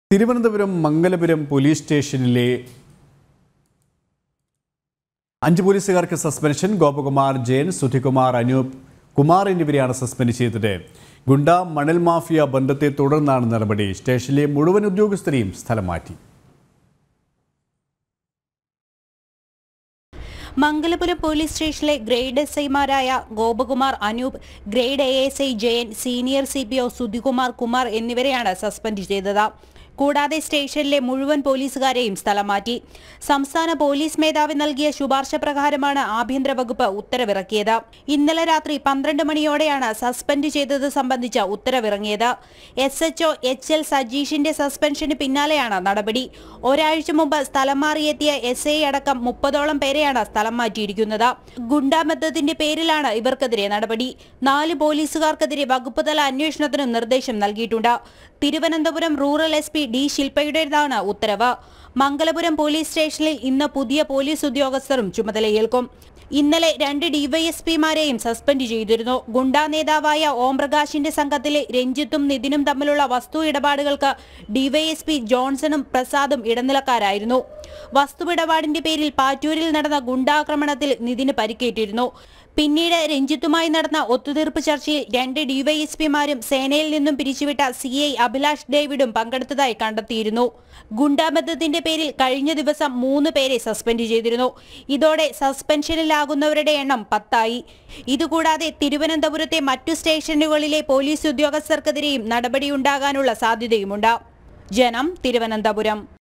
Thiruvananthapuram Mangalapuram police സ്റ്റേഷനിലെ അഞ്ച് പോലീസുകാർക്ക് സസ്പെൻഷൻ ഗോപകുമാർ ജയൻ സുധികുമാർ അനൂപ് കുമാർ എന്നിവരെയാണ് സസ്പെൻഡ് ചെയ്തത് ഗുണ്ട മണൽ മാഫിയ ബന്ധത്തെ തുടർന്നാണ് നടപടി സ്റ്റേഷനിലെ മുഴുവൻ ഉദ്യോഗസ്ഥരെയും സ്ഥലം മാറ്റി മംഗലപുരം പോലീസ് സ്റ്റേഷനിലെ ഗ്രേഡ് എസ് ഐമാരായ Gopakumar Anoop grade A S I Jayan senior C P O Sudhikumar Kumar എന്നിവരെയാണ് സസ്പെൻഡ് ചെയ്തത് കൂടാതെ സ്റ്റേഷനിലെ മുഴുവൻ പോലീസുകാരെയും സ്ഥലം മാറ്റി സംസ്ഥാന പോലീസ് മേധാവി നൽകിയ ശുപാർശ പ്രകാരമാണ് ആഭ്യന്തര വകുപ്പ് ഉത്തരവിറക്കിയത് ഇന്നലെ രാത്രി പന്ത്രണ്ട് മണിയോടെയാണ് സസ്പെൻഡ് ചെയ്തത് സംബന്ധിച്ച ഉത്തരവിറങ്ങിയത് എസ് എച്ച്ഒ എച്ച് എൽ സജീഷിന്റെ സസ്പെൻഷന് പിന്നാലെയാണ് നടപടി ഒരാഴ്ച മുമ്പ് സ്ഥലം മാറിയെത്തിയ എസ് ഐ അടക്കം മുപ്പതോളം പേരെയാണ് സ്ഥലം മാറ്റിയിരിക്കുന്നത് ഗുണ്ടാബദ്ധത്തിന്റെ പേരിലാണ് ഇവർക്കെതിരെ നടപടി നാല് പോലീസുകാർക്കെതിരെ വകുപ്പ് തല അന്വേഷണത്തിന് നിർദ്ദേശം നൽകിയിട്ടുണ്ട് Thiruvananthapuram rural S P D ശില്പയുടേതാണ് ഉത്തരവ് മംഗലപുരം പോലീസ് സ്റ്റേഷനിൽ ഇന്ന് പുതിയ പോലീസ് ഉദ്യോഗസ്ഥരും ചുമതലയേൽക്കും ഇന്നലെ രണ്ട് ഡിവൈഎസ്പിമാരെയും സസ്പെൻഡ് ചെയ്തിരുന്നു ഗുണ്ടാ നേതാവായ ഓംപ്രകാശിന്റെ സംഘത്തിലെ രഞ്ജിത്തും നിതിനും തമ്മിലുള്ള വസ്തു ഇടപാടുകൾക്ക് ഡിവൈഎസ്പി ജോൺസണും പ്രസാദും ഇടനിലക്കാരായിരുന്നു വസ്തുവിടപാടിന്റെ പേരിൽ പാറ്റൂരിൽ നടന്ന ഗുണ്ടാക്രമണത്തിൽ നിതിന് പരിക്കേറ്റിരുന്നു പിന്നീട് രഞ്ജിത്തുമായി നടന്ന ഒത്തുതീർപ്പ് ചർച്ചയിൽ രണ്ട് ഡിവൈഎസ്പിമാരും സേനയിൽ നിന്നും പിരിച്ചുവിട്ട സി ഐ അഭിലാഷ് ഡേവിഡും പങ്കെടുത്തതായി കണ്ടെത്തിയിരുന്നു ഗുണ്ടാബദ്ധത്തിന്റെ പേരിൽ കഴിഞ്ഞ ദിവസം മൂന്ന് പേരെ സസ്പെൻഡ് ചെയ്തിരുന്നു ഇതോടെ സസ്പെൻഷനിലാകുന്നവരുടെ എണ്ണം പത്തായി ഇതുകൂടാതെ തിരുവനന്തപുരത്തെ മറ്റു സ്റ്റേഷനുകളിലെ പോലീസ് ഉദ്യോഗസ്ഥർക്കെതിരെയും നടപടിയുണ്ടാകാനുള്ള സാധ്യതയുമുണ്ട് ജനം തിരുവനന്തപുരം